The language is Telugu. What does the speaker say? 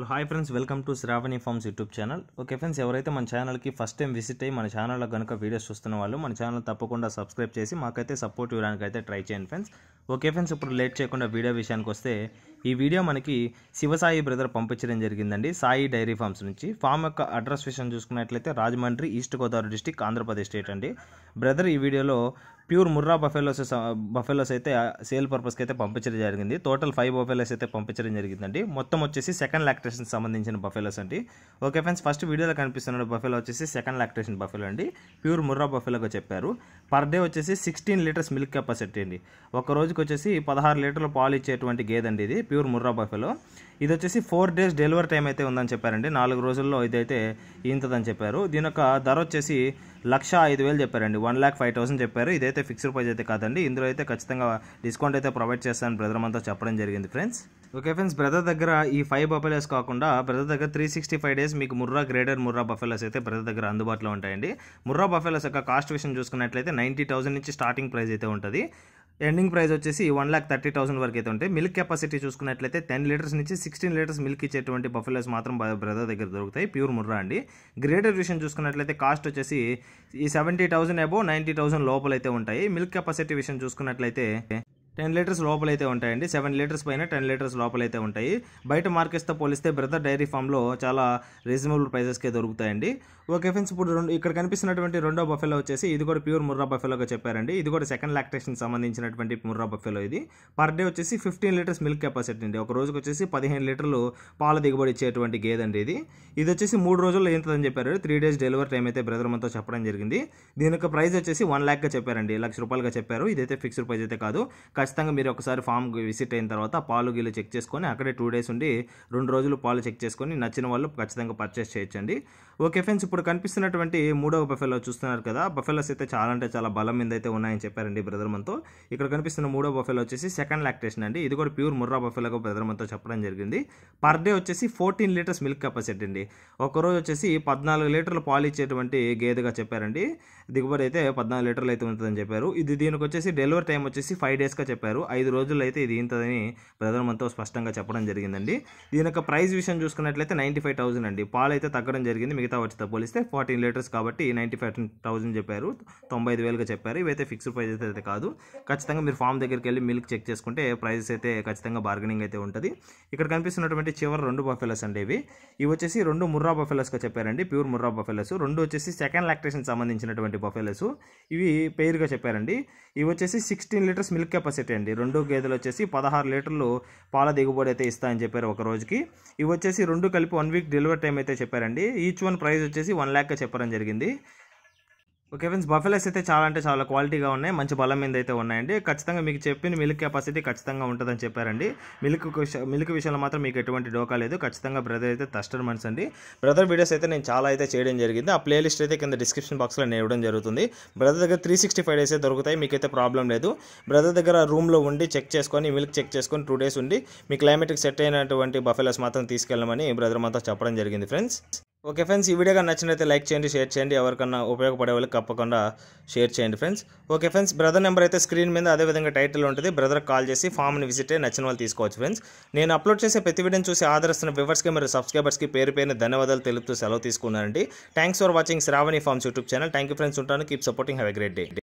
hi friends welcome to Shravani farms YouTube channel okay friends ఎవరైతే మన ఛానల్కి ఫస్ట్ టైం విజిట్ అయ్యి మన ఛానల్లో కనుక వీడియోస్ చూస్తున్న వాళ్ళు మన ఛానల్ తప్పకుండా సబ్స్క్రైబ్ చేసి మాకైతే సపోర్ట్ ఇవ్వడానికి అయితే ట్రై చేయండి ఫ్రెండ్స్ ఓకే ఫ్రెండ్స్ ఇప్పుడు లేట్ చేయకుండా వీడియో విషయానికి వస్తే ఈ వీడియో మనకి శివసాయి బ్రదర్ పంపించడం జరిగిందండి సాయి డైరీ ఫార్మ్స్ నుంచి ఫామ్ యొక్క అడ్రస్ విషయం చూసుకున్నట్లయితే Rajahmundry east Godavari district Andhra Pradesh state అండి బ్రదర్ ఈ వీడియోలో ప్యూర్ ముర్రా బఫెలోస్ బఫెలోస్ అయితే సేల్ పర్పస్కి అయితే పంపించడం జరిగింది టోటల్ ఫైవ్ బఫెలోస్ అయితే పంపించడం జరిగిందండి మొత్తం వచ్చేసి సెకండ్ లాక్టేషన్ సంబంధించిన బఫెలోస్ అండి ఓకే ఫ్రెండ్స్ ఫస్ట్ వీడియోలో కనిపిస్తున్న బఫెలో వచ్చేసి సెకండ్ లాక్టేషన్ బఫెలో అండి ప్యూర్ ముర్రా బఫెలోగా చెప్పారు పర్ డే వచ్చేసి సిక్స్టీన్ లీటర్స్ మిల్క్ కెపాసిటీ అండి ఒక రోజుకి వచ్చేసి పదహారు లీటర్ల పాలు ఇచ్చేటువంటి గేదె అండి ఇది ప్యూర్ ముర్రా బఫెలో ఇది వచ్చేసి ఫోర్ డేస్ డెలివరీ టైం అయితే ఉందని చెప్పారండి నాలుగు రోజుల్లో ఇదైతే ఇంతదని చెప్పారు దీని యొక్క ధర వచ్చేసి లక్ష ఐదు వేలు చెప్పారండి వన్ ల్యాక్ ఫైవ్ థౌసండ్ చెప్పారు ఇదైతే ఫిక్స్డ్ ప్రైస్ అయితే కాదండి ఇందులో అయితే ఖచ్చితంగా డిస్కౌంట్ అయితే ప్రొవైడ్ చేస్తాను బ్రదర్ అంతా చెప్పడం జరిగింది ఫ్రెండ్స్ ఓకే ఫ్రెండ్స్ బ్రదర్ దగ్గర ఈ ఫైవ్ బఫెలోస్ కాకుండా బ్రదర్ దగ్గర త్రీ సిక్స్టీ ఫైవ్ డేస్ మీకు ముర్రా గ్రేడర్ ముర్రా బఫెలోస్ అయితే బ్రదర్ దగ్గర అందుబాటులో ఉంటాయండి ముర్రా బఫెలోస్ యొక్క కాస్ట్ విషయం చూసుకున్నట్లయితే నైంటీ థౌసండ్ నుంచి స్టార్టింగ్ ప్రైస్ అయితే ఉంటుంది ఎండింగ్ ప్రైస్ వచ్చేసి వన్ ల్యాక్ థర్టీ థౌసండ్ వరకు అయితే ఉంటాయి మిల్క్ కెపాసిటీ చూసుకున్నట్లయితే టెన్ లీటర్స్ నుంచి సిక్స్టీన్ లీటర్స్ మిల్క్ ఇచ్చేటువంటి బఫెలోస్ మాత్రం బ్రదర్ దగ్గర దొరుకుతాయి ప్యూర్ ముర్రా అండి గ్రేటర్ విషయం చూసుకున్నట్లయితే కాస్ట్ వచ్చేసి ఈ సెవెంటీ థౌసండ్ అబో నైంటీ థౌసండ్ లోపల అయితే ఉంటాయి మిల్క్ కెపాసిటీ విషయం చూసుకున్నట్లయితే టెన్ లీటర్స్ లోపలైతే ఉంటాయండి సెవెన్ లీటర్స్ పైన టెన్ లీటర్స్ లోపలైతే ఉంటాయి బయట మార్కెట్స్తో పోలిస్తే బ్రదర్ డైరీ ఫామ్లో చాలా రీజనబుల్ ప్రైసెస్కే దొరుకుతాయండి ఓకే ఫ్రెండ్స్ ఇప్పుడు రెండు ఇక్కడ కనిపిస్తున్నటువంటి రెండో బఫెలో వచ్చేసి ఇది కూడా ప్యూర్ ముర్రా బఫెలోగా చెప్పారండి ఇది కూడా సెకండ్ లాక్టేషన్ సంబంధించినటువంటి ముర్రా బఫెలో ఇది పర్ డే వచ్చేసి ఫిఫ్టీన్ లీటర్స్ మిల్క్ కెపాసిటీ అండి ఒక రోజుకి వచ్చేసి పదిహేను లీటర్లు పాల దిగుబడి ఇచ్చేటువంటి గేదండి ఇది ఇది వచ్చేసి మూడు రోజుల్లో ఇంతదని చెప్పారు త్రీ డేస్ డెలివరీ టైం అయితే బ్రదర్ మనతో చెప్పడం జరిగింది దీని యొక్క ప్రైస్ వచ్చేసి వన్ ల్యాక్గా చెప్పారండి లక్ష రూపాయలుగా చెప్పారు ఇదైతే ఫిక్స్డ్ ప్రైస్ అయితే కాదు ఖచ్చితంగా మీరు ఒకసారి ఫామ్ విజిట్ అయిన తర్వాత పాలు గీలు చెక్ చేసుకొని అక్కడే టూ డేస్ ఉండి రెండు రోజులు పాలు చెక్ చేసుకొని నచ్చిన వాళ్ళు ఖచ్చితంగా పర్చేస్ చేయొచ్చండి ఓకే ఫ్రెండ్స్ ఇప్పుడు కనిపిస్తున్నటువంటి మూడవ బఫెలో చూస్తున్నారు కదా బఫెలోస్ అయితే చాలా అంటే చాలా బలం మీద అయితే ఉన్నాయని చెప్పారండి బ్రదర్ మనతో ఇక్కడ కనిపిస్తున్న మూడో బఫెలో వచ్చేసి సెకండ్ లాక్టేషన్ అండి ఇది కూడా ప్యూర్ ముర్రా బఫెలోగా బ్రదర్ మనతో చెప్పడం జరిగింది పర్ డే వచ్చేసి ఫోర్టీన్ లీటర్స్ మిల్క్ కెపాసిటీ అండి ఒకరోజు వచ్చేసి పద్నాలుగు లీటర్లు పాలు ఇచ్చేటువంటి గేదెగా చెప్పారండి దిగుబడి అయితే పద్నాలుగు లీటర్లు అయితే ఉంటుందని చెప్పారు ఇది దీనికి వచ్చేసి డెలివరీ టైం వచ్చేసి ఫైవ్ డేస్గా చెప్పారు ఐదు రోజుల్లో అయితే ఇది ఇంతదని బ్రదర్ మనతో స్పష్టంగా చెప్పడం జరిగిందండి దీని యొక్క ప్రైస్ విషయం చూసుకున్నట్లయితే నైంటీ ఫైవ్ థౌసండ్ అండి పాలు అయితే తగ్గడం జరిగింది మిగతా వచ్చితో పోలిస్తే ఫార్టీన్ లీటర్స్ కాబట్టి నైంటీ ఫైవ్ థౌసండ్ చెప్పారు తొంభై ఐదు వేలుగా చెప్పారు ఇవైతే ఫిక్స్డ్ ప్రైస్ అయితే కాదు ఖచ్చితంగా మీరు ఫామ్ దగ్గరికి వెళ్ళి మిల్క్ చెక్ చేసుకుంటే ప్రైస్ అయితే ఖచ్చితంగా బార్గెనింగ్ అయితే ఉంటుంది ఇక్కడ కనిపిస్తున్నటువంటి చివరి రెండు బఫెలస్ అండి ఇవి ఇవి వచ్చేసి రెండు ముర్రా బఫెలస్గా చెప్పారండి ప్యూర్ ముర్రా బఫెలస్ రెండు వచ్చేసి సెకండ్ లాక్టేషన్ సంబంధించినటువంటి బఫెలస్ ఇవి పేరుగా చెప్పారండి ఇవి వచ్చేసి సిక్స్టీన్ లీటర్స్ మిల్క్ కెపాసిటీ అండి రెండు గేదెలు వచ్చేసి పదహారు లీటర్లు పాల దిగుబడి అయితే ఇస్తాయని చెప్పారు ఒక రోజుకి ఇవి వచ్చేసి రెండు కలిపి వన్ వీక్ డెలివరీ టైం అయితే చెప్పారండి ఈచ్ వన్ ప్రైస్ వచ్చేసి వన్ ల్యాక్గా చెప్పడం జరిగింది ఓకే ఫ్రెండ్స్ బఫెలస్ అయితే చాలా అంటే చాలా క్వాలిటీగా ఉన్నాయి మంచి బలం మీద అయితే ఉన్నాయండి ఖచ్చితంగా మీకు చెప్పిన మిల్క్ కెపాసిటీ ఖచ్చితంగా ఉంటుందని చెప్పారండి మిల్క్ మిల్క్ విషయంలో మాత్రం మీకు ఎటువంటి డోకా లేదు ఖచ్చితంగా బ్రదర్ అయితే టస్టర్ మన్స్ అండి బ్రదర్ వీడియోస్ అయితే నేను చాలా అయితే చేయడం జరిగింది ఆ ప్లేలిస్ట్ అయితే కింద డిస్క్రిప్షన్ బాక్స్లో నేను ఇవ్వడం జరుగుతుంది బ్రదర్ దగ్గర త్రీ సిక్స్టీ ఫైవ్ డేస్ దొరుకుతాయి మీకైతే ప్రాబ్లం లేదు బ్రదర్ దగ్గర రూమ్లో ఉండి చెక్ చేసుకొని మిల్క్ చెక్ చేసుకొని టూ డేస్ ఉండి మీ క్లైమేట్కి సెట్ అయినటువంటి బఫెలస్ మాత్రం తీసుకెళ్ళమని బ్రదర్ మాత్రం చెప్పడం జరిగింది ఫ్రెండ్స్ ఓకే ఫ్రెండ్స్ ఈ వీడియో కానీ నచ్చినైతే లైక్ చేయండి షేర్ చేయండి ఎవరికన్నా ఉపయోగపడే వాళ్ళకి తప్పకుండా షేర్ చేయండి friends okay friends brother number అయితే స్క్రీన్ మీద అదేవిధంగా టైటిల్ ఉంటుంది బ్రదర్ కాల్ చేసి ఫామ్ని విజిట్ అయ్యి నచ్చిన వాళ్ళు తీసుకోవచ్చు ఫ్రెండ్స్ నేను అప్లోడ్ చేసే ప్రతి వీడియోని చూసి ఆదరిస్తున్న వ్యూవర్స్కి మరియు సబ్స్క్రైబర్స్కి పేరు పేరుని ధన్యవాదాలు తెలుపుతూ సెలవు తీసుకున్నానండి thanks for watching Shravani farms YouTube channel thank you friends ఉంటాను keep supporting have a great day